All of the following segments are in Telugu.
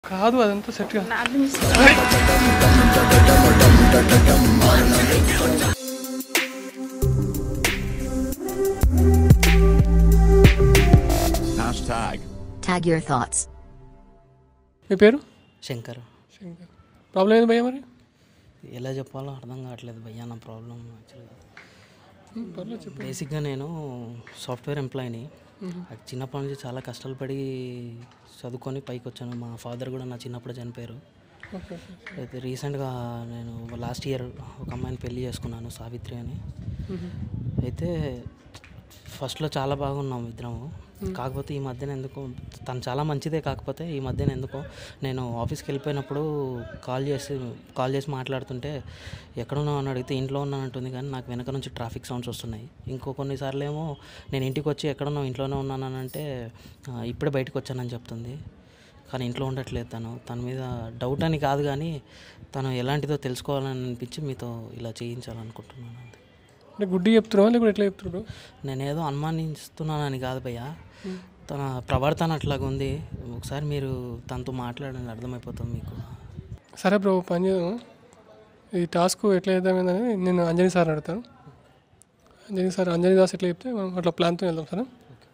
కాదు అదంతా సెట్ కాదు నాకు miss Hashtag. Tag your thoughts. మీ పేరు శంకర్ శంకర్ ప్రాబ్లం ఏంది భయ్య మరి ఎలా చెప్పాలో అర్థం కావట్లేదు భయ్యా నా ప్రాబ్లం యాక్చువల్గా ఉమ్, పర్లేదు చెప్పు బేసిక్గా నేను సాఫ్ట్వేర్ ఎంప్లాయీని చిన్నప్పటి నుంచి చాలా కష్టాలు పడి చదువుకొని పైకి వచ్చాను మా ఫాదర్ కూడా నా చిన్నప్పుడు చనిపోయారు ఓకే ఓకే అయితే రీసెంట్గా నేను లాస్ట్ ఇయర్ ఒక అమ్మాయిని పెళ్లి చేసుకున్నాను సావిత్రి అని అయితే ఫస్ట్లో చాలా బాగున్నాం ఇద్దరము కాకపోతే ఈ మధ్యన ఎందుకో తను చాలా మంచిదే కాకపోతే ఈ మధ్యన ఎందుకో నేను ఆఫీస్కి వెళ్ళిపోయినప్పుడు కాల్ చేసి కాల్ చేసి మాట్లాడుతుంటే ఎక్కడున్నావు అని అడిగితే ఇంట్లో ఉన్నాను అంటుంది కానీ నాకు వెనక నుంచి ట్రాఫిక్ సౌండ్స్ వస్తున్నాయి ఇంకో కొన్నిసార్లు ఏమో నేను ఇంటికి వచ్చి ఎక్కడున్నావు ఇంట్లోనే ఉన్నాను అని అంటే "ఆ, ఇప్పుడే బయటకు వచ్చానని చెప్తుంది కానీ ఇంట్లో ఉండట్లేదు తను తన మీద డౌట్ అని కాదు కానీ తను ఎలాంటిదో తెలుసుకోవాలని అనిపించి మీతో ఇలా చేయించాలనుకుంటున్నాను అంతే అంటే గుడ్డి చెప్తున్నావా లేకపోతే ఎట్లా చెప్తున్నాడు నేనేదో అనుమానిస్తున్నానని కాదు భయ్య తన ప్రవర్తన అట్లాగా ఉంది ఒకసారి మీరు తనతో మాట్లాడండి అర్థమైపోతుంది మీకు సరే బ్రో పని చేద్దాం ఈ టాస్క్ ఎట్లా చేద్దామేదని నేను అంజనీ సార్ అడుగుతాను అంజనీ సార్ అంజనీ దాస్ ఎట్లా చెప్తే మనం అట్లా ప్లాన్తో వెళ్దాం సరే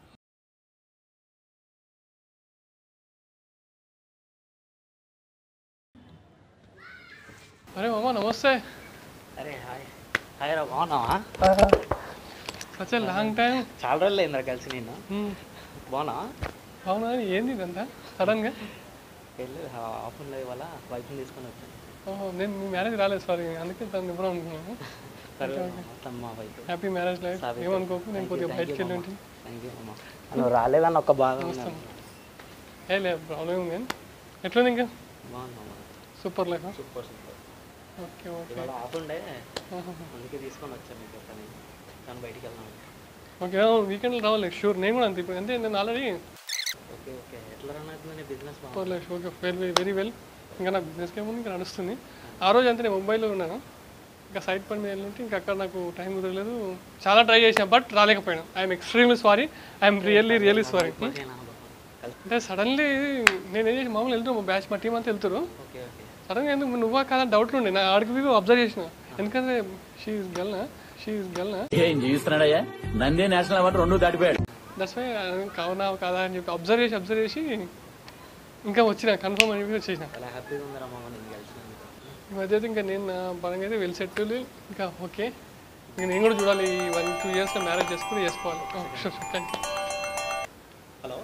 అరే మామ నమస్తే అరే హాయ్ హాయ్ రా బాగున్నావా సచ్ లాంగ్ టైం చాలా రోజులు అయిందిరా కలిసి నేను బాగున్నావా అవునా ఏంది ఇదంతా సడన్గా వెళ్ళి ఆఫ్లో ఇవాళ వైఫ్ని తీసుకొని వచ్చాను ఓహో నేను మీ మ్యారేజ్ రాలేదు సారీ అందుకే తను ఇవ్వడం అనుకున్నాను సరే తను మా వైఫ్ హ్యాపీ మ్యారేజ్ లైఫ్ ఏమనుకోకు నేను కొద్దిగా బయటకు వెళ్ళి ఉంటాను థ్యాంక్ యూ అమ్మా నువ్వు రాలేదని ఒక బాధ ఉంది. ఏ లేదు ప్రాబ్లం ఉంది కానీ ఎట్లుంది ఇంకా బాగున్నామ్మా super life super super okay okay ఇవాళ ఆఫ్ ఉండే అందుకే తీసుకొని వచ్చాను మీకు తను తను బయటికి వెళ్దాం ఓకే వీకెండ్ రావాలి షూర్ నేను కూడా అంతే ఇప్పుడు అంటే నేను ఆల్రెడీ ఓకే ఓకే ఎట్లా రన్ అవుతుంది బిజినెస్ బాగా super life okay very very well ఇంకా నాకు బిజినెస్ ఏముంది ఇంకా నడుస్తుంది ఆ రోజు అంతే నేను ముంబైలో ఉన్నాను ఇంకా సైట్ పని మీద వెళ్ళుంటే ఇంకా అక్కడ నాకు టైం కుదరలేదు చాలా ట్రై చేశాను బట్ రాలేకపోయాను I'm extremely sorry I'm really really sorry అంటే సడన్లీ నేను ఏం చేసి మామూలు వెళ్తాను మా బ్యాచ్ మా టీం అంతా వెళ్తారు ఓకే ఓకే సడన్గా ఎందుకు నువ్వా కాదా డౌట్ ఉండే నా ఆడికి పోయి అబ్జర్వ్ చేసిన ఎందుకంటే షీ ఈస్ గల్నా షీ ఈస్ గల్నా ఏం జీవిస్తున్నాడయ్యా నందే నేషనల్ అవార్డు రెండు దాటిపోయాడు దట్స్ వై కావునా కాదా అని చెప్పి అబ్జర్వ్ చేసి అబ్జర్వ్ చేసి ఇంకా వచ్చిన కన్ఫర్మ్ అని చెప్పి వచ్చేసిన చాలా హ్యాపీగా ఉంది రమ్మ నేను కలిసినందుకు ఈ మధ్య అయితే ఇంకా నేను నా పరంగా అయితే వెల్ సెటిల్ ఇంకా ఓకే ఇంకా నేను కూడా చూడాలి ఈ వన్ టూ ఇయర్స్లో మ్యారేజ్ చేసుకుని చేసుకోవాలి sure sure thank you hello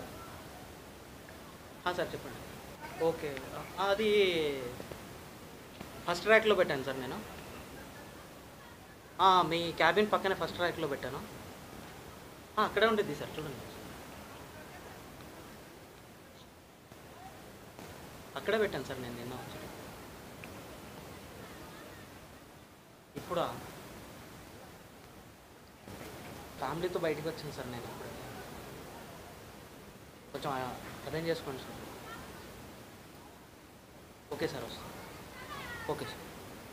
sir చెప్పండి ఓకే అది ఫస్ట్ ర్యాక్లో పెట్టాను సార్ నేను ఆ, మీ క్యాబిన్ పక్కనే ఫస్ట్ ర్యాక్లో పెట్టాను ఆ, అక్కడే ఉండిద్ది సార్ చూడండి అక్కడే పెట్టాను సార్ నేను నిన్న వచ్చి ఇప్పుడా ఫ్యామిలీతో బయటకు వచ్చాను సార్ నేను ఇప్పుడే కొంచెం అరేంజ్ చేసుకోండి సార్ ఓకే సార్ వస్తాను ఓకే సార్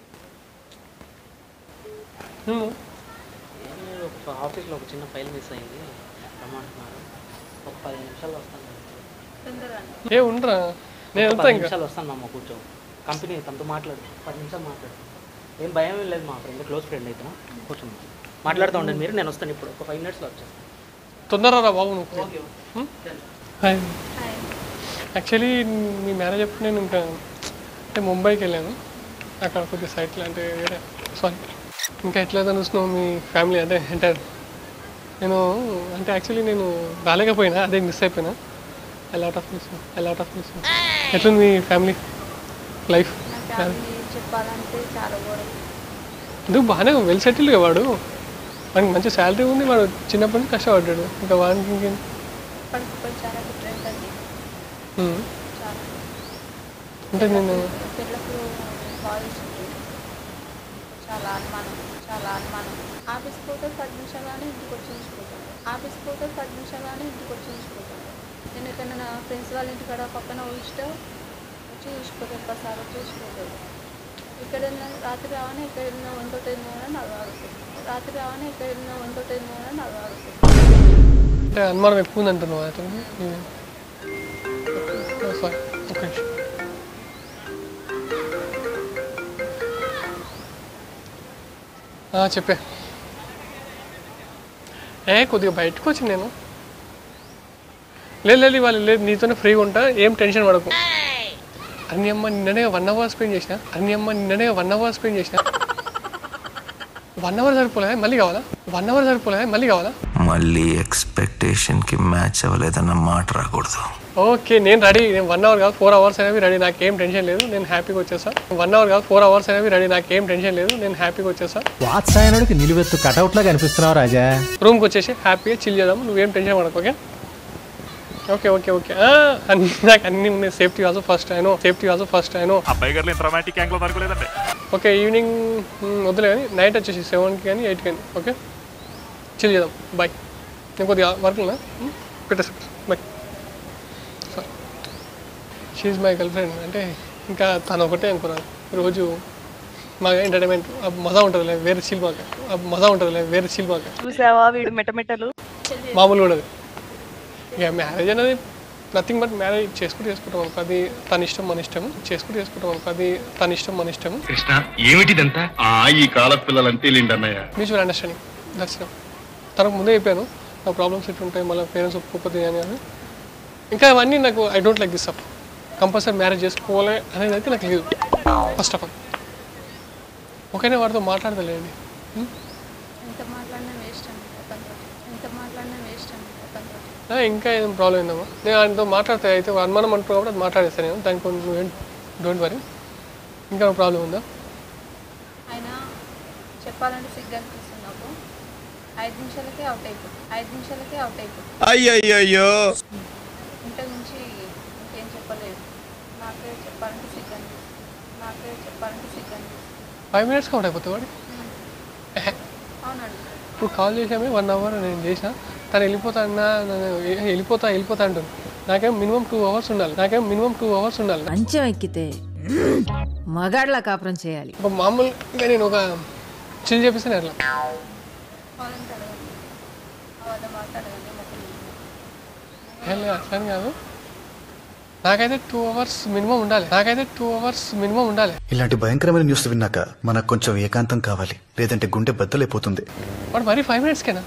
ఏం లేదు ఒక ఆఫీస్లో ఒక చిన్న ఫైల్ మిస్ అయింది రమ్మంటున్నారు ఒక పది నిమిషాలు వస్తాను తొందరగా ఏ ఉండరా నేను ఒక వెళ్తా పది ఇంకా నిమిషాలు వస్తాను మామ కూర్చో కంపెనీ తనతో మాట్లాడు పది నిమిషాలు మాట్లాడు ఏం భయం ఏం లేదు మా ఫ్రెండ్ క్లోజ్ ఫ్రెండ్ అయితే కూర్చోండి మాట్లాడుతూ ఉండండి మీరు నేను వస్తాను ఇప్పుడు ఒక ఫైవ్ మినిట్స్లో వచ్చేస్తాను తొందరగా రా బాబు నువ్వు ఓకే హాయ్ హాయ్ యాక్చువల్లీ మీ మ్యారేజ్ అప్పుడు నేను ఇంకా అంటే ముంబైకి వెళ్ళాను అక్కడ కొద్దిగా సైట్లు అంటే వేరే సారీ ఇంకా ఎట్లా చూస్తున్నావు మీ ఫ్యామిలీ అంటే ఎంటైర్ నేను అంటే యాక్చువల్లీ నేను రాలేకపోయినా అదే మిస్ అయిపోయినా I lot of miss I lot of miss ఎట్లుంది మీ ఫ్యామిలీ లైఫ్ నా ఫ్యామిలీ చెప్పాలంటే చాలా కూడా ఎందుకు బాగానే వెల్ సెటిల్డ్ వాడు వానికి మంచి శాలరీ ఉంది వాడు చిన్నప్పటి నుంచి కష్టపడ్డాడు ఇంకా వానికి ఇంకేం పడిపోయి చాలా డిఫరెంట్ అండి ఉమ్. చాలా అంటే నేను పిల్లలకు కాలేజ్ చాలా అనుమానం చాలా అనుమానం ఆఫీస్ పోతే పది నిమిషాలని ఇంటికి వచ్చి ఉంచిపోతాను ఆఫీస్ పోతే పది నిమిషాలని ఇంటికి వచ్చి ఉంచిపోతాను నేను ఎక్కడైనా నా ఫ్రెండ్స్ వాళ్ళ ఇంటికాడ పక్కన ఊహిస్తే వచ్చి చూసిపోతాను ఒక్కసారి వచ్చి చూసిపోతాడు ఎక్కడైనా రాత్రి రావని ఎక్కడైనా వంట టైంలో నాకు ఆడుతుంది రాత్రి రావని ఎక్కడైనా వంట టైంలో నాకు ఆడుతుంది అంటే అనుమానం ఎక్కువ ఉంది అంటున్నావు అతను సారీ ఓకే ఆ, చెప్పే ఏ కొద్దిగా బయటకు వచ్చి నేను లేదు లేదు ఇవాళ లేదు నీతోనే ఫ్రీగా ఉంటా ఏం టెన్షన్ పడకు అన్ని అమ్మ నిన్ననే వన్ అవర్ స్పెండ్ చేసిన అన్ని అమ్మ నిన్ననే వన్ అవర్ స్పెండ్ చేసిన వన్ అవర్ సరిపోలే మళ్ళీ కావాలా వన్ అవర్ సరిపోలే మళ్ళీ కావాలా మళ్ళీ ఎక్స్పెక్టేషన్కి మ్యాచ్ అవ్వలేదన్న మాట రాకూడదు ఓకే నేను రెడీ నేను వన్ అవర్ కాదు ఫోర్ అవర్స్ అనేవి రెడీ నాకేం టెన్షన్ లేదు నేను హ్యాపీగా వచ్చేసా వన్ అవర్ కాదు ఫోర్ అవర్స్ అనేవి రెడీ నాకేం టెన్షన్ లేదు నేను హ్యాపీగా వచ్చేసా వాత్సాయనుడికి నిలువెత్తు కటౌట్లా కనిపిస్తున్నావు రాజా రూమ్కి వచ్చేసి హ్యాపీగా చిల్ చేద్దాం నువ్వేం టెన్షన్ పడకు ఓకే ఓకే ఓకే ఓకే ఆ, అన్ని నాకు అన్ని ఉన్నాయి సేఫ్టీ ఆల్సో ఫస్ట్ అయినో సేఫ్టీ ఆల్సో ఫస్ట్ అయినో అబ్బాయి గారు ఇంత రొమాంటిక్ యాంగ్లో దొరకలేదండి ఓకే ఈవినింగ్ మ్, వద్దులే కానీ నైట్ వచ్చేసి సెవెన్కి కానీ ఎయిట్కి కానీ ఓకే చిల్ చేద్దాం బాయ్ నేను కొద్దిగా వర్క్ ఉన్నా మ్, పెట్టేసి బాయ్ సార్ షీఈ్ మై గర్ల్ ఫ్రెండ్ అంటే ఇంకా తను ఒకటే అనుకున్నాను రోజు మా ఎంటర్టైన్మెంట్ మజా ఉంటుందిలే వేరే చిల్ మాక మజా ఉంటుందిలే వేరే చిల్ మాక చూసావా వీడు మెటమెటలు మామూలు ఉండదు ఇక మ్యారేజ్ అనేది నథింగ్ బట్ మ్యారేజ్ చేసుకుంటూ చేసుకుంటాం అనుకో అది తన ఇష్టం మన ఇష్టం చేసుకుంటూ చేసుకుంటాం అనుకో అది తన ఇష్టం మన ఇష్టం కృష్ణ ఏమిటిదంతా ఆ ఈ కాల పిల్లలంటే లేండన్నయ్య మ్యూచువల్ అండర్స్టాండింగ్ దర్శనం తనకు ముందే చెప్పాను నా ప్రాబ్లమ్స్ ఎట్లుంటాయి మళ్ళీ పేరెంట్స్ ఒప్పుకోకపోతే అని అని ఇంకా అవన్నీ నాకు I don't like this up compulsory marriage చేసుకోవాలి అనేది అయితే నాకు లేదు ఫస్ట్ ఆఫ్ ఆల్ ఓకేనే వాడితో మాట్లాడతలేండి ఎంత మాట్లాడినా వేస్ట్ అండి అతనితో ఎంత మాట్లాడినా వేస్ట్ అండి అతనితో ఆ, ఇంకా ఏం ప్రాబ్లం ఏందమ్మా నేను ఆయనతో మాట్లాడితే అయితే అనుమానం అంటున్నావు కాబట్టి అది మాట్లాడేస్తాను నేను దానికి కొంచెం నువ్వేం డోంట్ వరీ ఇంకా ప్రాబ్లం ఉందా ఆయన చెప్పాలంటే సిగ్గు అనిపిస్తుంది నాకు ఐదు నిమిషాలకే అవుట్ అయిపోతుంది ఐదు నిమిషాలకే అవుట్ అయిపోతుంది అయ్యయ్యో ఇంత నుంచి ఇంకేం చెప్పలేదు నాకే చెప్పాలంటే సిగ్గు అనిపిస్తుంది నాకే చెప్పాలంటే సిగ్గు అనిపిస్తుంది ఫైవ్ మినిట్స్ కౌంట్ అయిపోతుంది వాడి అవునండి ఇప్పుడు కాల్ చేసామే వన్ అవర్ నేను చేసిన తను వెళ్ళిపోతా అన్నా నన్ను ఏ- వెళ్ళిపోతా వెళ్ళిపోతా అంటుంది నాకేం మినిమం టూ అవర్స్ ఉండాలి నాకేం మినిమం టూ అవర్స్ ఉండాలి మంచం ఎక్కితే మగాడ్లా కాపురం చేయాలి ఒక మామూలుగా నేను ఒక చిల్ చేపిస్తాను అట్లా కావాలంటే అడగండి అబద్ధం మాట అడగండి మొత్తం ఏం లేదు అట్లా అని కాదు నాకైతే టూ అవర్స్ మినిమం ఉండాలి నాకైతే టూ అవర్స్ మినిమం ఉండాలి ఇలాంటి భయంకరమైన న్యూస్ విన్నాక మనకు కొంచెం ఏకాంతం కావాలి లేదంటే గుండె బద్దలైపోతుంది వాడు మరీ ఫైవ్ మినిట్స్కేనా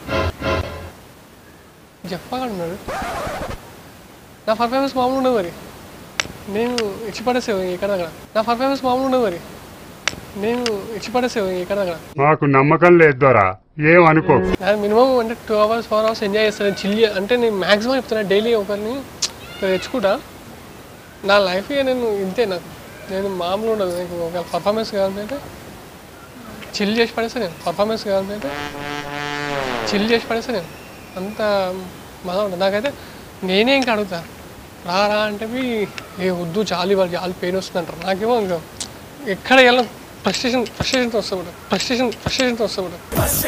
చెప్పగా ఉన్నాడు నా పర్ఫార్మెన్స్ మామూలు ఉండదు మరి నేను ఇచ్చి పడేసేవు ఎక్కడ దగ్గర నా పర్ఫార్మెన్స్ మామూలు ఉండదు మరి నేను ఇచ్చి పడేసేవు ఎక్కడ దగ్గర మాకు నమ్మకం లేదు దొరా ఏం అనుకో నేను మినిమం అంటే two hours four hours enjoy చేస్తాను చిల్ అంటే నేను మ్యాక్సిమం చెప్తున్నా డైలీ ఒకరిని ఇట్లా తెచ్చుకుంటా నా లైఫ్ నేను ఇంతే నాకు నేను మామూలు ఉండదు నాకు ఒక పర్ఫార్మెన్స్ కావాలంటే చిల్ చేసి పడేస్తా నేను పర్ఫార్మెన్స్ కావాలంటే చిల్ చేసి పడేస్తా నేను అంత మజా ఉంటుంది నాకైతే నేనే ఇంకా అడుగుతా రా రా అంటే మీ ఏ వద్దు చాలు వాళ్ళు చాలు పెయిన్ వస్తుంది అంటారు నాకేమో ఇంకా ఎక్కడ వెళ్ళాం ఫ్రస్ట్రేషన్ ఫ్రస్ట్రేషన్తో వస్తా కూడా ఫ్రస్ట్రేషన్ ఫ్రస్ట్రేషన్తో వస్తా కూడా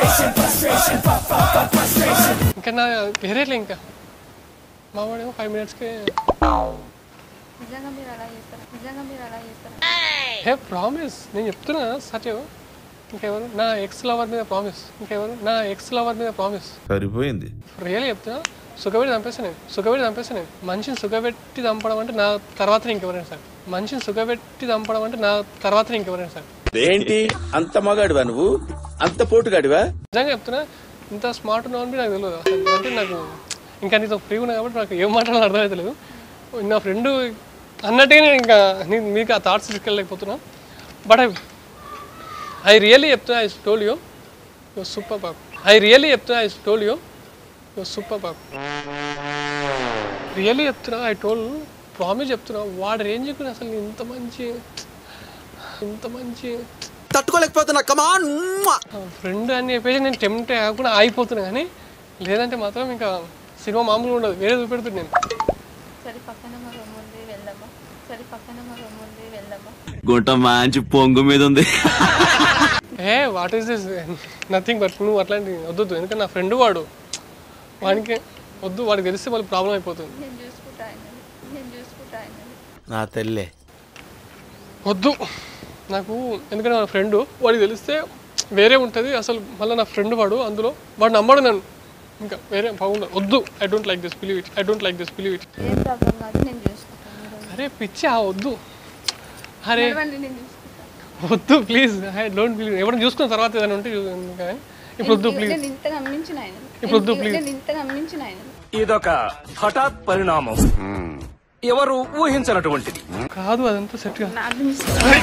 ఇంకా నా వేరేలే ఇంకా మా వాడేమో ఫైవ్ మినిట్స్కి నిజంగా మీరు అలా చేస్తారా నిజంగా మీరు అలా చేస్తారా హే ప్రామిస్ నేను చెప్తున్నా సత్యం ఇంకెవరు నా ఎక్స్ లవర్ మీద ప్రామిస్ ఇంకెవరు నా ఎక్స్ లవర్ మీద ప్రామిస్ సరిపోయింది రియల్ చెప్తున్నా సుఖపెట్టి చంపేస్తాను నేను సుఖపెట్టి చంపేస్తాను నేను మనిషిని సుఖపెట్టి చంపడం అంటే నా తర్వాత ఇంకెవరైనా సార్ మనిషిని సుఖపెట్టి చంపడం అంటే నా తర్వాత ఇంకెవరైనా సార్ ఏంటి అంత మగాడివా నువ్వు అంత పోటుగాడివా నిజంగా చెప్తున్నా ఇంత స్మార్ట్ ఉన్నావు అని నాకు తెలియదు అసలు అంటే నాకు ఇంకా నీతో ఫ్రీ ఉన్నా కాబట్టి నాకు ఏం మాట్లాడాలో అర్థమవుతలేదు నా ఫ్రెండ్ అన్నట్టుగా నేను ఇంకా నీ మీకు ఆ థాట్స్ తీసుకెళ్ళలేకపోతున్నా బట్ ఐ ఐ రియల్లీ చెప్తున్నా I told you you super pop I really చెప్తున్నా I told you you super pop really చెప్తున్నా ఐ టోల్ ప్రామిస్ చెప్తున్నా వాడి రేంజ్కి అసలు ఇంత మంచి ఇంత మంచి తట్టుకోలేకపోతున్నా కమాన్ ఫ్రెండ్ అని చెప్పేసి నేను టెంప్ట్ కాకుండా ఆగిపోతున్నా కానీ లేదంటే మాత్రం ఇంకా సినిమా మామూలుగా ఉండదు వేరే చూపెడుతుంది నేను సరే పక్కన మా రూమ్ ఉంది వెళ్దామా సరే పక్కన మా రూమ్ ఉంది వెళ్దామా గుంట మంచి పొంగు మీద ఉంది ఏ what is this nothing but నువ్వు అట్లాంటి వద్దు ఎందుకంటే నా ఫ్రెండ్ వాడు వాడికి వద్దు వాడికి తెలిస్తే మళ్ళీ ప్రాబ్లం అయిపోతుంది నేను చూసుకుంటా ఆయనని నేను చూసుకుంటా ఆయనని నా తల్లే వద్దు నాకు ఎందుకంటే నా ఫ్రెండ్ వాడికి తెలిస్తే వేరే ఉంటుంది అసలు మళ్ళీ నా ఫ్రెండ్ వాడు అందులో వాడు నమ్మడు నన్ను ఇంకా వేరే బాగుండదు వద్దు I don't like this believe it I don't like this believe it ఏం ప్రాబ్లం కాదు నేను చూసుకుంటాను మీరు అరే పిచ్చి ఆ వద్దు అరే నడవండి నేను చూసుకుంటాను వద్దు ప్లీజ్ డోంట్ ప్లీజ్ ఎవరైనా చూసుకున్న తర్వాత ఏదైనా ఉంటే చూడండి కానీ ఇప్పుడు వద్దు ప్లీజ్ నేను ఇంత నమ్మించిన ఆయన ఇప్పుడు వద్దు, please. నేను ఇంత నమ్మించిన ఆయన ఇదొక హఠాత్ పరిణామం ఎవరు ఊహించినటువంటిది కాదు అదంతా సెట్ కాదు నా గురించి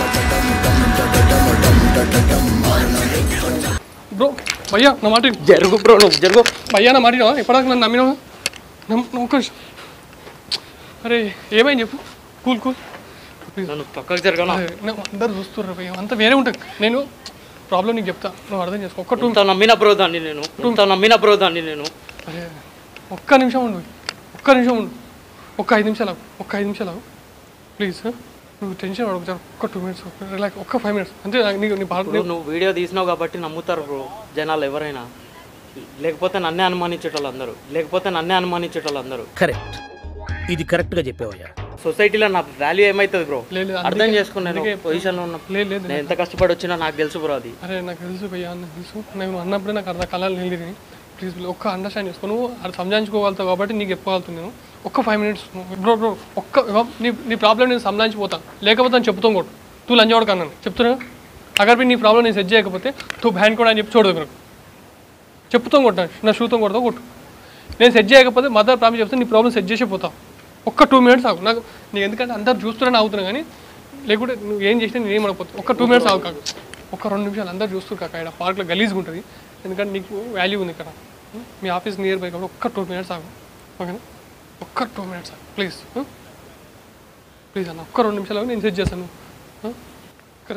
బ్రో భయ్యా నా మాట విను. జరుగు బ్రో నువ్వు జరుగు భయ్యా నా మాట వినవా? ఎప్పటిదాకా నన్ను నమ్మినావా నమ్ము- నువ్వు ఒక్క నిమిషం. అరే ఏమైంది చెప్పు కూల్ కూల్ నన్ను పక్కకు జరగను అరే, నా- అందరు చూస్తుర్రు భయ్యా అంతా వేరే ఉంటుంది నేను ప్రాబ్లం నీకు చెప్తా నువ్వు అర్థం చేసుకో ఒక్క టూ ఇంత నమ్మిన బ్రో దాన్ని నేను ఇంత నమ్మిన బ్రో దాన్ని నేను అరే ఒక్క నిమిషం ఉండు ఒక్క నిమిషం ఉండు ఒక్క ఐదు నిమిషాలు ఆగు ఒక్క ఐదు నిమిషాలు ఆగు ప్లీజ్ నువ్వు టెన్షన్ పడకు చాలు ఒక్క టూ మినిట్స్ రిలాక్స్ ఒక్క ఫైవ్ మినిట్స్ అంతే నాకు నీకు నీ బాధ ఇప్పుడు నువ్వు వీడియో తీసినావు కాబట్టి నమ్ముతారు బ్రో జనాలు ఎవరైనా లేకపోతే నన్నే అనుమానించేటోళ్ళు అందరూ లేకపోతే నన్నే అనుమానించేటోళ్ళు అందరూ కరెక్ట్ ఇది కరెక్ట్ గా చెప్పావయ్యా సొసైటీలో నా వాల్యూ ఏమవుతుంది బ్రో లేదు, లేదు, అర్థం అందుకే- చేసుకున్నాను అందుకే పొజిషన్లో ఉన్న లేదు లేదు నేను ఎంత కష్టపడి వచ్చినా నాకు తెలుసు బ్రో అది అరే నాకు తెలుసు భయ్యా నాకు తెలుసు నేను అన్నప్పుడే నాకు అర్థం కళలు నిలిది ప్లీజ్ ఒక్క అండర్స్టాండ్ చేసుకో నువ్వు అది సంజాయించుకోగలుగుతావు కాబట్టి నీకు చెప్పగలుగుతాను నేను ఒక్క ఫైవ్ మినిట్స్ బ్రో బ్రో ఒక్క ఇవ్వ, నీ నీ ప్రాబ్లం నేను సంజాయించిపోతా లేకపోతే నేను చెప్తాం కొట్టు తూ లంచవాడు కన్నాను చెప్తున్నా అగర్ నీ ప్రాబ్లం నేను సెట్ చేయకపోతే తూ బ్యాండ్ కూడా అని చెప్పి చూడదు మీరు చెప్తాం కొట్టాను నా షూతో కొడతావు కొట్టు నేను సెట్ చేయకపోతే మదర్ ప్రాబ్లం చెప్తే నీ ప్రాబ్లం సెట్ చేసి పోతావు ఒక్క టూ మినిట్స్ ఆగు నాకు నీకు ఎందుకంటే అందరు చూస్తున్నాను అవుతున్నా కానీ లేకుంటే నువ్వు ఏం చేసినా నేను ఏం అడగపోతావు ఒక్క టూ మినిట్స్ ఆగు కాక ఒక్క రెండు నిమిషాలు అందరు చూస్తారు కాక ఇక్కడ పార్క్లో గలీజ్గా ఉంటుంది ఎందుకంటే నీకు వాల్యూ ఉంది ఇక్కడ మీ ఆఫీస్ నియర్ బై కాబట్టి ఒక్క టూ మినిట్స్ ఆగు ఓకేనా ఒక్క టూ మినిట్స్ ఆగు ప్లీజ్ ప్లీజ్ అన్న ఒక్క రెండు నిమిషాలు ఆగు, నేను సెట్ చేస్తాను ఇక్కడ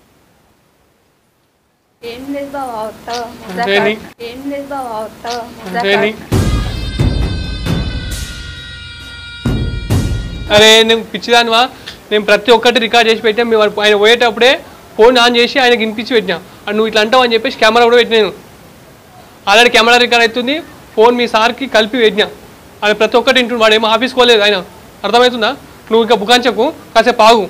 ఏం లేదు బావా వస్తావా దేని? ఏం లేదు బావా వస్తావా దేని అరే నేను పిచ్చిదానివా నేను ప్రతి ఒక్కటి రికార్డ్ చేసి పెట్టాను మేము ఆయన పోయేటప్పుడే ఫోన్ ఆన్ చేసి ఆయనకి వినిపించి పెట్టినా అండ్ నువ్వు ఇట్లా అంటావు అని చెప్పేసి కెమెరా కూడా పెట్టినాను ఆల్రెడీ కెమెరా రికార్డ్ అవుతుంది ఫోన్ మీ సార్కి కలిపి పెట్టినా ఆయన ప్రతి ఒక్కటి వింటుండు వాడు ఏమో ఆఫీస్కి పోలేదు ఆయన అర్థమవుతుందా నువ్వు ఇంకా బుకాంచకు కాసేపు ఆగు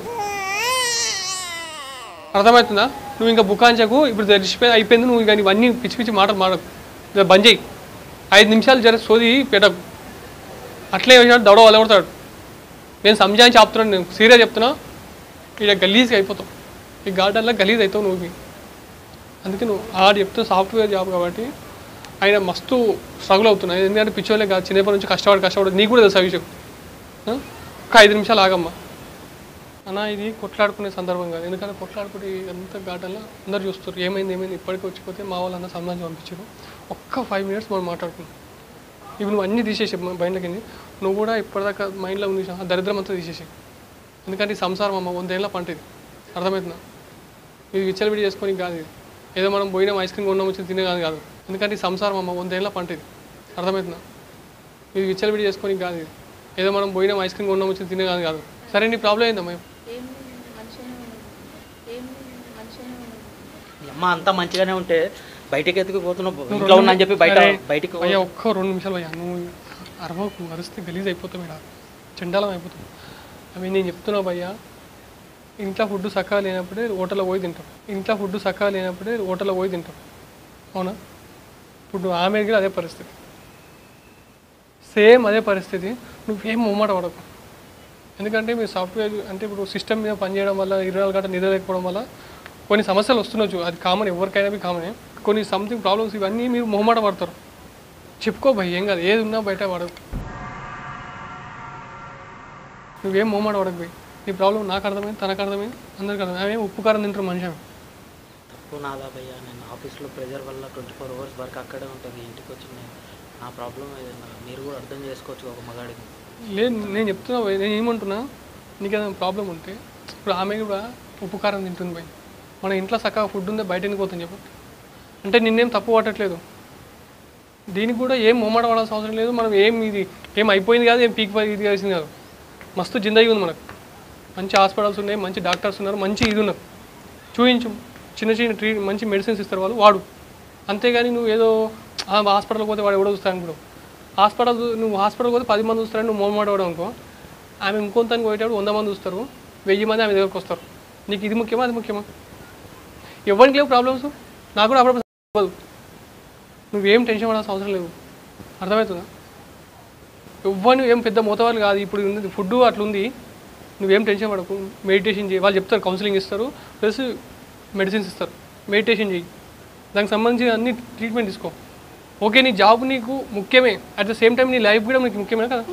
అర్థమవుతుందా నువ్వు ఇంకా బుకాంచకు ఇప్పుడు తెలిసిపోయి అయిపోయింది నువ్వు ఇంకా ఇవన్నీ పిచ్చి పిచ్చి మాటలు మాడకు జర బంద్ చేయి ఐదు నిమిషాలు జర సోది పెట్టకు అట్లే వేసినాడు దౌడ వలగొడతాడు నేను సంజాయించి ఆపుతున్నాను నేను సీరియస్ చెప్తున్నా ఇక గలీజ్గా అయిపోతావు ఈ గార్డెన్లో గలీజ్ అవుతావు నువ్వు అందుకే నువ్వు ఆడు చెప్తే సాఫ్ట్వేర్ జాబ్ కాబట్టి ఆయన మస్తు స్ట్రగుల్ అవుతున్నాయి ఎందుకంటే పిచ్చోళ్ళే కాదు చిన్నప్పటి నుంచి కష్టపడి కష్టపడి నీకు కూడా తెలుసు ఆ విషయం ఆ? ఒక ఐదు నిమిషాలు ఆగమ్మా అన్న ఇది కొట్లాడుకునే సందర్భం కాదు ఎందుకంటే కొట్లాడుకునే అంత గార్డెన్లో అందరు చూస్తారు ఏమైంది ఏమైంది ఇప్పటికీ వచ్చిపోతే మా వాళ్ళు అందరూ సంబంధించి పంపించారు ఒక్క ఫైవ్ మినిట్స్ మనం మాట్లాడుకున్నాం ఇప్పుడు నువ్వు అన్నీ తీసేసి బయటకి నువ్వు కూడా ఇప్పటిదాకా మైండ్లో ఉంది చూసావా? ఆ దరిద్రం అంతా తీసేసి ఎందుకంటే ఈ సంసారం అమ్మ వందేళ్ళ పంట ఇది అర్థమవుతుందా ఇది విచ్చలవిడి చేసుకొని కాదు ఇది ఏదో మనం పోయినాం ఐస్ క్రీమ్ కొన్నాం వచ్చి తినే కాదు కాదు ఎందుకంటే ఈ సంసారం అమ్మ వందేళ్ళ పంట ఇది అర్థమవుతుందా ఇది విచ్చలవిడి చేసుకొని కాదు ఇది ఏదో మనం పోయినాం ఐస్ క్రీమ్ కొన్నాం వచ్చి తినే కాదు కాదు సరే నీ ప్రాబ్లం ఏందమ్మా ఏం లేదు మంచిగానే ఉన్నాను ఏం లేదు మంచిగానే ఉన్నాను ఈ అమ్మ అంతా మంచిగానే ఉంటే బయటికి ఎత్తుకు పోతున్నావు ఇంట్లో ఉన్నా అని చెప్పి బయట అరే, బయటికి అయ్యా ఒక్క రెండు నిమిషాలు అయ్యా నువ్వు అరవకు అరిస్తే గలీజ్ అయిపోతావు ఇక్కడ చండాలం అయిపోతావు అవి నేను చెప్తున్నా భయ్యా ఇంట్లో ఫుడ్ సక్కా లేనప్పుడే హోటల్లో పోయి తింటాం ఇంట్లో ఫుడ్ సక్కా లేనప్పుడే హోటల్లో పోయి తింటాం అవునా ఇప్పుడు ఆమె కూడా అదే పరిస్థితి సేమ్ అదే పరిస్థితి నువ్వేం మొమ్మట పడకు ఎందుకంటే మీ సాఫ్ట్వేర్ అంటే ఇప్పుడు సిస్టమ్ మీద పనిచేయడం వల్ల ఇరవై నాలుగు గంటలు నిద్ర లేకపోవడం వల్ల కొన్ని సమస్యలు వస్తుండొచ్చు అది కామన్ ఎవరికైనా బి కామనే కొన్ని సంథింగ్ ప్రాబ్లమ్స్ ఇవన్నీ మీరు మొహమాట పడతారు చెప్పుకో భయ్ ఏం కాదు ఏది ఉన్నా బయట పడదు నువ్వేం మొహమాట పడకు భయ్ నీ ప్రాబ్లం నాకు అర్థమైంది తనకు అర్థమైంది అందరికి అర్థమైంది ఆమె ఉప్పు కారం తింటారు మనిషి ఆమె. తప్పు నాదా భయ్యా నేను ఆఫీస్లో ప్రెజర్ వల్ల ట్వంటీ ఫోర్ అవర్స్ వరకు అక్కడే ఉంటుంది ఇంటికి వచ్చి నేను నా ప్రాబ్లం ఏదైనా మీరు కూడా అర్థం చేసుకోవచ్చు ఒక మగాడికి లేదు నేను చెప్తున్నా భయ్ నేను ఏమంటున్నా నీకు ఏదైనా ప్రాబ్లం ఉంటే ఇప్పుడు ఆమె కూడా ఉప్పు కారం తింటుంది భయ్ మన ఇంట్లో చక్కగా ఫుడ్ ఉందే బయట ఎందుకు పోతుంది చెప్పు అంటే నిన్నేం తప్పు పట్టట్లేదు దీనికి కూడా ఏం మొమ్మట పడాల్సిన అవసరం లేదు మనం ఏం ఇది ఏం అయిపోయింది కాదు ఏం పీక్ ఇది చేసింది కాదు మస్తు జిందగీ ఉంది మనకు మంచి హాస్పిటల్స్ ఉన్నాయి మంచి డాక్టర్స్ ఉన్నారు మంచి ఇది ఉన్నారు చూపించు చిన్న చిన్న ట్రీ మంచి మెడిసిన్స్ ఇస్తారు వాళ్ళు వాడు అంతేగాని నువ్వు ఏదో "ఆ, హాస్పిటల్కి పోతే వాడు ఎవడో చూస్తాను అనుకో హాస్పిటల్ నువ్వు హాస్పిటల్కి పోతే పది మంది చూస్తారని నువ్వు మొహమాటవాడు అనుకో ఆమె ఇంకొంతని పోయేటప్పుడు వంద మంది చూస్తారు వెయ్యి మంది ఆమె దగ్గరకు వస్తారు నీకు ఇది ముఖ్యమా అది ముఖ్యమా ఎవరికి లేవు ప్రాబ్లమ్స్ నాకు కూడా అప్పుడప్పుడు అవ్వదు నువ్వేం టెన్షన్ పడాల్సిన అవసరం లేదు అర్థమవుతుందా ఎవ్వరు ఏం పెద్ద మోతవాళ్ళు కాదు ఇప్పుడు ఫుడ్ అట్లుంది నువ్వేం టెన్షన్ పడకు మెడిటేషన్ చేయి వాళ్ళు చెప్తారు కౌన్సిలింగ్ ఇస్తారు ప్లస్ మెడిసిన్స్ ఇస్తారు మెడిటేషన్ చేయి దానికి సంబంధించి అన్ని ట్రీట్మెంట్ తీసుకో ఓకే నీ జాబ్ నీకు ముఖ్యమే అట్ ద సేమ్ టైం నీ లైఫ్ కూడా నీకు ముఖ్యమే కదా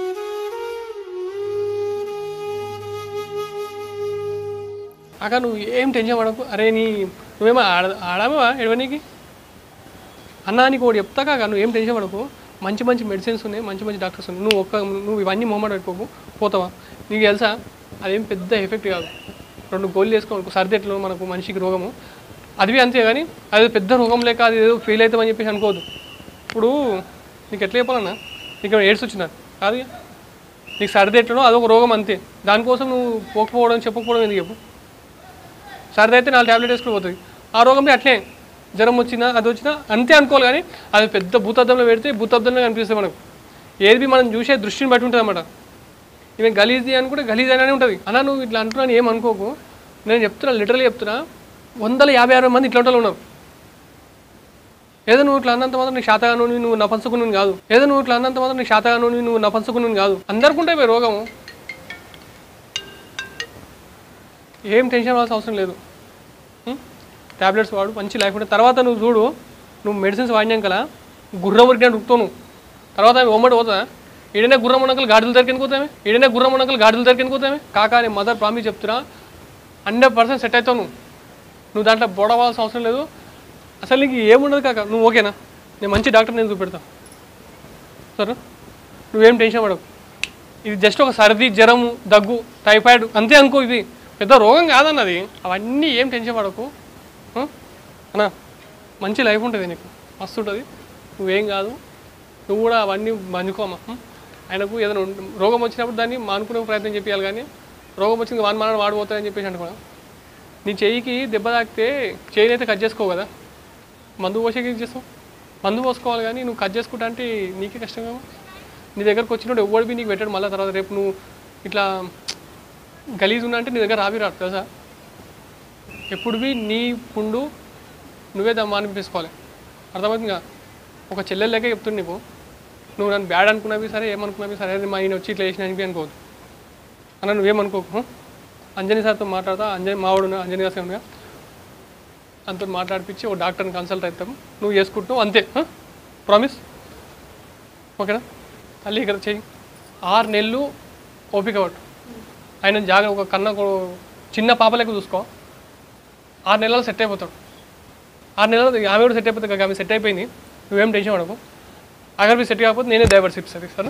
అక్క నువ్వు ఏం టెన్షన్ పడకు అరే నీ నువ్వేమో ఆడ ఆడామా ఎడవనీకి అన్నా నీకు ఒకటి చెప్తా కాక నువ్వు ఏం టెన్షన్ పడకు మంచి మంచి మెడిసిన్స్ ఉన్నాయి మంచి మంచి డాక్టర్స్ ఉన్నాయి నువ్వు ఒక్క నువ్వు ఇవన్నీ మొహమాట పెట్టుకోకు పోతావా నీకు తెలుసా అదేం పెద్ద ఎఫెక్ట్ కాదు రెండు గోళ్ళు వేసుకోవాలి సర్ది ఎట్లా మనకు మనిషికి రోగము అది అంతే కానీ అది పెద్ద రోగం లేక అది ఏదో ఫెయిల్ అవుతామని చెప్పేసి అనుకోవద్దు ఇప్పుడు నీకు ఎట్లా చెప్పాలన్నా నీకు ఎయిడ్స్ వచ్చిందా కాదు ఇక. నీకు సర్ది ఎట్లనో అదొక రోగం అంతే దానికోసం నువ్వు పోకపోవడం చెప్పకపోవడం ఎందుకు చెప్పు సర్ది అయితే నాలుగు ట్యాబ్లెట్ వేసుకుని పోతుంది ఆ రోగంలో అట్లే జ్వరం వచ్చినా అది వచ్చినా అంతే అనుకోవాలి కానీ అది పెద్ద భూతద్దంలో పెడితే భూతద్దంలో కనిపిస్తుంది మనకు ఏది మనం చూసే దృష్టిని బట్టి ఉంటుంది అన్నమాట ఈమె గలీజ్ది అని కూడా గలీజ్ అనే ఉంటుంది అలా నువ్వు ఇట్లా అంటున్నాను ఏం అనుకోకు నేను చెప్తున్నా లిటరలీ చెప్తున్నా వందల యాభై అరవై మంది ఇట్లా వాళ్ళు ఉన్నారు ఏదో నువ్వు ఇట్లా అన్నంత మాత్రం నీకు శాతగాను నువ్వు నపంచుకుని కాదు ఏదో నువ్వు ఇట్లా అన్నంత మాత్రం నీకు శాతగాను నువ్వు నపంచుకుని కాదు అందరికీ ఉంటాయి పోయి రోగము ఏం టెన్షన్ అవ్వాల్సిన అవసరం లేదు ట్యాబ్లెట్స్ వాడు మంచి లైఫ్ ఉంటుంది తర్వాత నువ్వు చూడు నువ్వు మెడిసిన్స్ వాడినాకలా గుర్రం ఉరికినట్టు ఉరుకుతావు నువ్వు తర్వాత ఆమె ఒమ్మడి పోతా ఈడనే గుర్రం ఉన్నకలు గాడులు దొరికి పోతామే ఈడనే గుర్రం ఉన్నకలు గాడులు దొరికి పోతామే కాకా నేను మదర్ ప్రామిస్ చెప్తున్నా హండ్రెడ్ పర్సెంట్ సెట్ అవుతావు నువ్వు నువ్వు దాంట్లో బొడవాల్సిన అవసరం లేదు అసలు నీకు ఏముండదు కాక నువ్వు ఓకేనా నేను మంచి డాక్టర్ నేను చూపెడతా సరే నువ్వేం టెన్షన్ పడకు ఇది జస్ట్ ఒక సర్ది జ్వరము దగ్గు టైఫాయిడ్ అంతే అనుకో ఇది పెద్ద రోగం కాదన్నది అవన్నీ ఏం టెన్షన్ పడకు ఆ? అన్నా మంచి లైఫ్ ఉంటుంది నీకు మస్తు ఉంటుంది నువ్వేం కాదు నువ్వు కూడా అవన్నీ మంచుకోమా ఉం? ఆయనకు ఏదైనా ఉంట- రోగం వచ్చినప్పుడు దాన్ని మానుకునే ప్రయత్నం చెప్పాలి కానీ రోగం వచ్చింది వాన్ మాన వాడిపోతాయని చెప్పేసి అనుకున్నా నీ చెయ్యికి దెబ్బ తాకితే చెయ్యిని అయితే కట్ చేసుకోవు కదా మందు పోసేకి ఏం చేస్తావు మందు పోసుకోవాలి కానీ నువ్వు కట్ చేసుకుంటా అంటే నీకే కష్టం కదా నీ దగ్గరకు వచ్చినప్పుడు ఎవడు బి నీకు పెట్టాడు మళ్ళీ తర్వాత రేపు నువ్వు ఇట్లా గలీజ్ ఉన్నా అంటే నీ దగ్గర రావి రాడు తెలుసా ఎప్పుడు బి నీ పుండు నువ్వే దాన్ని మానిపించుకోవాలి అర్థమవుతుందిగా ఒక చెల్లెలు లెక్క చెప్తుంది నీకు నువ్వు నన్ను బ్యాడ్ అనుకున్నవి సరే ఏమనుకున్నవి సరే అది మా ఆయన వచ్చి ఇట్లా చేసిన అనిపి అనుకోవద్దు అన్న నువ్వేమనుకోకు హ? అంజనీ సార్తో మాట్లాడతా అంజనీ మావాడు ఉన్నా, అంజనీ గారు ఉండగా అంతా మాట్లాడిపించి ఒక డాక్టర్ని కన్సల్ట్ అవుతాం నువ్వు చేసుకుంటున్నావు అంతే ప్రామిస్ ఓకేనా తల్లి ఇక్కడ చెయ్యి ఆరు నెలలు ఓపిక పట్టు ఆయన జాగ్రత్త ఒక కన్న ఒక చిన్న పాప లెక్క చూసుకో ఆరు నెలలు సెట్ అయిపోతాడు ఆరు నెలలు ఆమె కూడా సెట్ అయిపోతుంది కదా ఆమె సెట్ అయిపోయింది నువ్వేం టెన్షన్ పడకు అగర్ మీరు సెట్ కాకపోతే నేనే డైవర్స్ ఇస్తాను సరే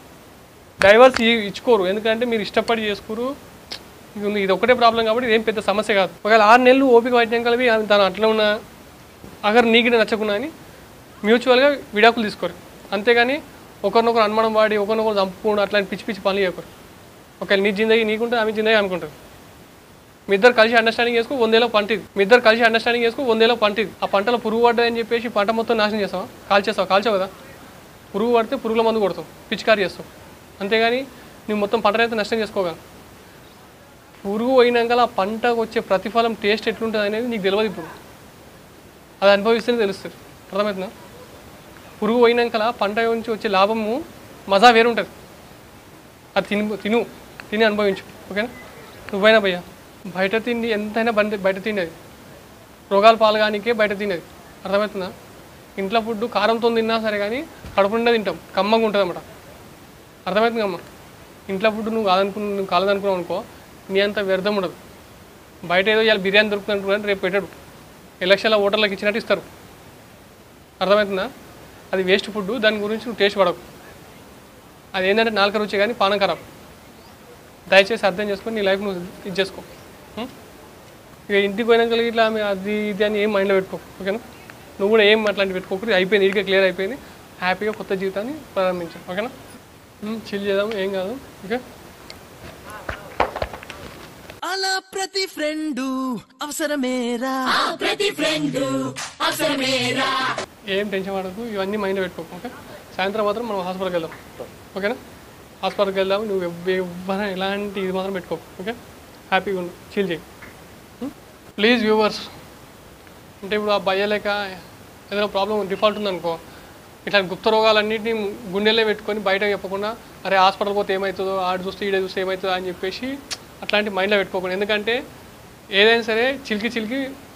డైవర్స్ ఇచ్చుకోరు ఎందుకంటే మీరు ఇష్టపడి చేసుకోరు ఇది ఉంది ఇది ఒకటే ప్రాబ్లం కాబట్టి ఇదేం పెద్ద సమస్య కాదు ఒకవేళ ఆరు నెలలు ఓపిక పట్టినాం కలిపి ఆమె తను అట్లా ఉన్నా అగర్ నీకు నచ్చకున్నా అని మ్యూచువల్గా విడాకులు తీసుకోరు అంతేగాని ఒకరినొకరు అనుమానం వాడి ఒకరినొకరు చంపుకోవడం అట్లాంటి పిచ్చి పిచ్చి పనులు చేయకూడదు ఒకవేళ నీ జిందగీ నీకుంటే ఆమె జిందగీ అనుకుంటుంది మీ ఇద్దరు కలిసి అండర్స్టాండింగ్ చేసుకో వందేలో పంట ఇది మీ ఇద్దరు కలిసి అండర్స్టాండింగ్ చేసుకో వందేలో పంట ఇది ఆ పంటలో పురుగు పడ్డదని చెప్పేసి పంట మొత్తం నాశనం చేస్తావా కాల్చేస్తావు కాల్చావు కదా పురుగు పడితే పురుగుల మందు కొడతావు పిచికారి చేస్తావు అంతేగాని నువ్వు మొత్తం పంట రైతు నష్టం చేసుకోగలవు పురుగు పోయినాక ఆ పంటకు వచ్చే ప్రతిఫలం టేస్ట్ ఎట్లుంటుంది అనేది నీకు తెలియదు ఇప్పుడు అది అనుభవిస్తేనే తెలుస్తుంది అర్థమవుతుందా పురుగు పోయినాక పంట నుంచి వచ్చే లాభము మజా వేరుంటుంది అది తిని తిను తిని అనుభవించు ఓకేనా నువ్వైనా భయ్యా బయట తిండి ఎంతైనా బండి బయట తిండి అది రోగాలు పాల్గానికే బయట తినేది అర్థమవుతుందా ఇంట్లో ఫుడ్ కారంతో తిన్నా సరే కానీ కడుపు నిండా తింటాం కమ్మగా ఉంటుంది అన్నమాట అర్థమవుతుంది అమ్మ ఇంట్లో ఫుడ్ నువ్వు కాదనుకున్న నువ్వు కాలేదనుకున్నావు అనుకో నీ అంత వ్యర్థం ఉండదు బయట ఏదో ఇవాళ బిర్యానీ దొరుకుతుంది అనుకున్నాను రేపు పెట్టాడు ఎలక్షన్ల ఓటర్లకు ఇచ్చినట్టు ఇస్తారు అర్థమవుతుందా అది వేస్ట్ ఫుడ్ దాని గురించి నువ్వు టేస్ట్ పడకు అది ఏంటంటే నాలుక రుచి కానీ పానం ఖరాబ్ దయచేసి అర్థం చేసుకొని నీ లైఫ్ నువ్వు ఇది చేసుకో ఉం? ఇక ఇంటికి పోయినాక ఇట్లా ఆమె అది ఇది అని ఏం మైండ్లో పెట్టుకో ఓకేనా నువ్వు కూడా ఏం అట్లాంటివి పెట్టుకోకూడదు అయిపోయింది ఇదిగా క్లియర్ అయిపోయింది హ్యాపీగా కొత్త జీవితాన్ని ప్రారంభించాం ఓకేనా చిల్ చేద్దాం ఏం కాదు ఓకే అలా ప్రతి ఫ్రెండు అవసరమేరా ప్రతి ఫ్రెండు అవసరమేరా ఏం టెన్షన్ పడకు ఇవన్నీ మైండ్లో పెట్టుకోకు ఓకే సాయంత్రం మాత్రం మనం హాస్పిటల్కి వెళ్దాం ఓకేనా హాస్పిటల్కి వెళ్దాం నువ్వు ఎవ్వ- ఎవ్వరైనా ఎలాంటి ఇది మాత్రం పెట్టుకోకు ఓకే హ్యాపీగా ఉండు చిల్ చేయి ప్లీజ్ వ్యూవర్స్ అంటే ఇప్పుడు ఆ భయలేక ఏదైనా ప్రాబ్లం డిఫాల్ట్ ఉందనుకో ఇట్లా గుప్త రోగాలన్నింటినీ గుండెలే పెట్టుకొని బయట చెప్పకుండా అరే హాస్పిటల్ పోతే ఏమవుతుందో ఆడు చూస్తే ఈడే చూస్తే ఏమవుతుందో అని చెప్పేసి అట్లాంటి మైండ్లో పెట్టుకోకుండా ఎందుకంటే ఏదైనా సరే చిలికి చిలికి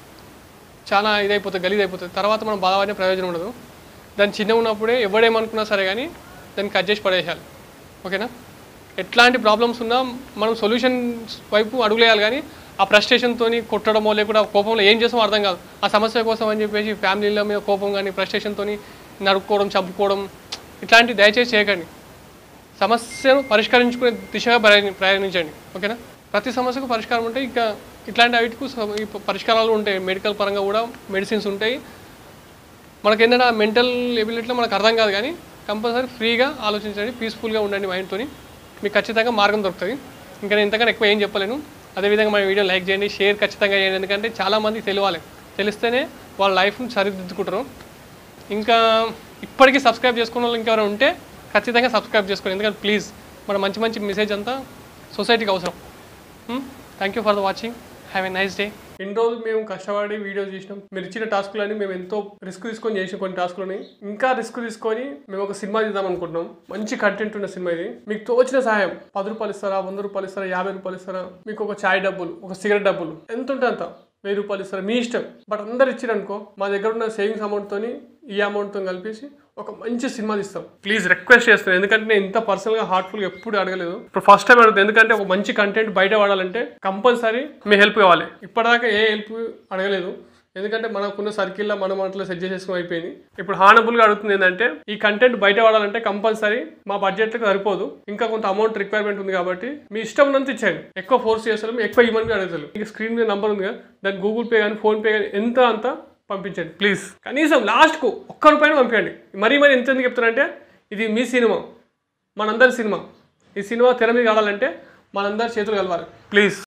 చాలా ఇదైపోతుంది గలీజ్ అయిపోతుంది తర్వాత మనం బాధపడిన ప్రయోజనం ఉండదు దాన్ని చిన్న ఉన్నప్పుడే ఎవడేమనుకున్నా సరే కానీ దాన్ని కట్ చేసి పడేయాలి ఓకేనా ఎట్లాంటి ప్రాబ్లమ్స్ ఉన్నా మనం సొల్యూషన్ వైపు అడుగులేయాలి కానీ ఆ ఫ్రస్ట్రేషన్తో కొట్టడమో లేకుండా కోపంలో ఏం చేస్తామో అర్థం కాదు ఆ సమస్య కోసం అని చెప్పేసి ఫ్యామిలీల మీద కోపం కానీ ఫ్రస్ట్రేషన్తో నరుక్కోవడం చంపుకోవడం ఇట్లాంటి దయచేసి చేయకండి సమస్యను పరిష్కరించుకునే దిశగా ప్రయాణి ప్రయాణించండి ఓకేనా ప్రతి సమస్యకు పరిష్కారం ఉంటాయి ఇంకా ఇట్లాంటి వాటికి స- ఈ ప- పరిష్కారాలు ఉంటాయి మెడికల్ పరంగా కూడా మెడిసిన్స్ ఉంటాయి మనకి ఏంటంటే ఆ మెంటల్ ఎబిలిటీలో మనకు అర్థం కాదు కానీ కంపల్సరీ ఫ్రీగా ఆలోచించండి పీస్ఫుల్గా ఉండండి మైండ్తోని మీకు ఖచ్చితంగా మార్గం దొరుకుతుంది ఇంకా నేను ఇంతకన్నా ఎక్కువ ఏం చెప్పలేను అదేవిధంగా మన వీడియో లైక్ చేయండి షేర్ ఖచ్చితంగా చేయండి ఎందుకంటే చాలామంది తెలియాలి తెలిస్తేనే వాళ్ళ లైఫ్ని సరిదిద్దుకుంటారు ఇంకా ఇప్పటికీ సబ్స్క్రైబ్ చేసుకున్న వాళ్ళు ఇంకెవరైనా ఉంటే ఖచ్చితంగా సబ్స్క్రైబ్ చేసుకోండి ఎందుకంటే ప్లీజ్ మన మంచి మంచి మెసేజ్ అంతా సొసైటీకి అవసరం thank you for the watching have a nice day ఇన్ని రోజులు మేము కష్టపడి వీడియోస్ చేసినాం మీరు ఇచ్చిన టాస్కులని మేము ఎంతో రిస్క్ తీసుకొని చేసిన కొన్ని టాస్కులని ఇంకా రిస్క్ తీసుకొని మేము ఒక సినిమా తీద్దాం అనుకుంటున్నాం మంచి కంటెంట్ ఉన్న సినిమా ఇది మీకు తోచిన సహాయం పది రూపాయలు ఇస్తారా వంద రూపాయలు ఇస్తారా యాభై రూపాయలు ఇస్తారా మీకు ఒక చాయ్ డబ్బులు ఒక సిగరెట్ డబ్బులు ఎంత ఉంటే అంత వెయ్యి రూపాయలు ఇస్తారు మీ ఇష్టం బట్ అందరు ఇచ్చారనుకో మా దగ్గర ఉన్న సేవింగ్స్ అమౌంట్తోని ఈ అమౌంట్తో కలిపేసి ఒక మంచి సినిమా తీస్తాం ప్లీజ్ రిక్వెస్ట్ చేస్తాను ఎందుకంటే నేను ఇంత పర్సనల్గా హార్ట్ఫుల్గా ఎప్పుడు అడగలేదు ఇప్పుడు ఫస్ట్ టైం అడుగుతాను ఎందుకంటే ఒక మంచి కంటెంట్ బయట వాడాలంటే కంపల్సరీ మీ హెల్ప్ కావాలి ఇప్పటిదాకా ఏ హెల్ప్ అడగలేదు ఎందుకంటే మనకున్న సర్కిల్లో మనం అట్లా సెట్ చేసేసుకుని అయిపోయింది ఇప్పుడు హానబుల్గా అడుగుతుంది ఏంటంటే ఈ కంటెంట్ బయట వాడాలంటే కంపల్సరీ మా బడ్జెట్లకు సరిపోదు ఇంకా కొంత అమౌంట్ రిక్వైర్మెంట్ ఉంది కాబట్టి మీ ఇష్టం ఉన్నంత ఇచ్చేయండి ఎక్కువ ఫోర్స్ చేస్తారు ఎక్కువ ఇవ్వమని అడుగుతారు మీకు స్క్రీన్ మీద నంబర్ ఉంది కదా దాని గూగుల్ పే కానీ ఫోన్ పే కానీ ఎంత అంత పంపించండి ప్లీజ్ కనీసం లాస్ట్కు ఒక్క రూపాయలు పంపించండి మరీ మరి ఎంత ఎందుకు చెప్తానంటే ఇది మీ సినిమా మనందరి సినిమా ఈ సినిమా తెర మీద కావాలంటే మనందరి చేతులు కలవాలి ప్లీజ్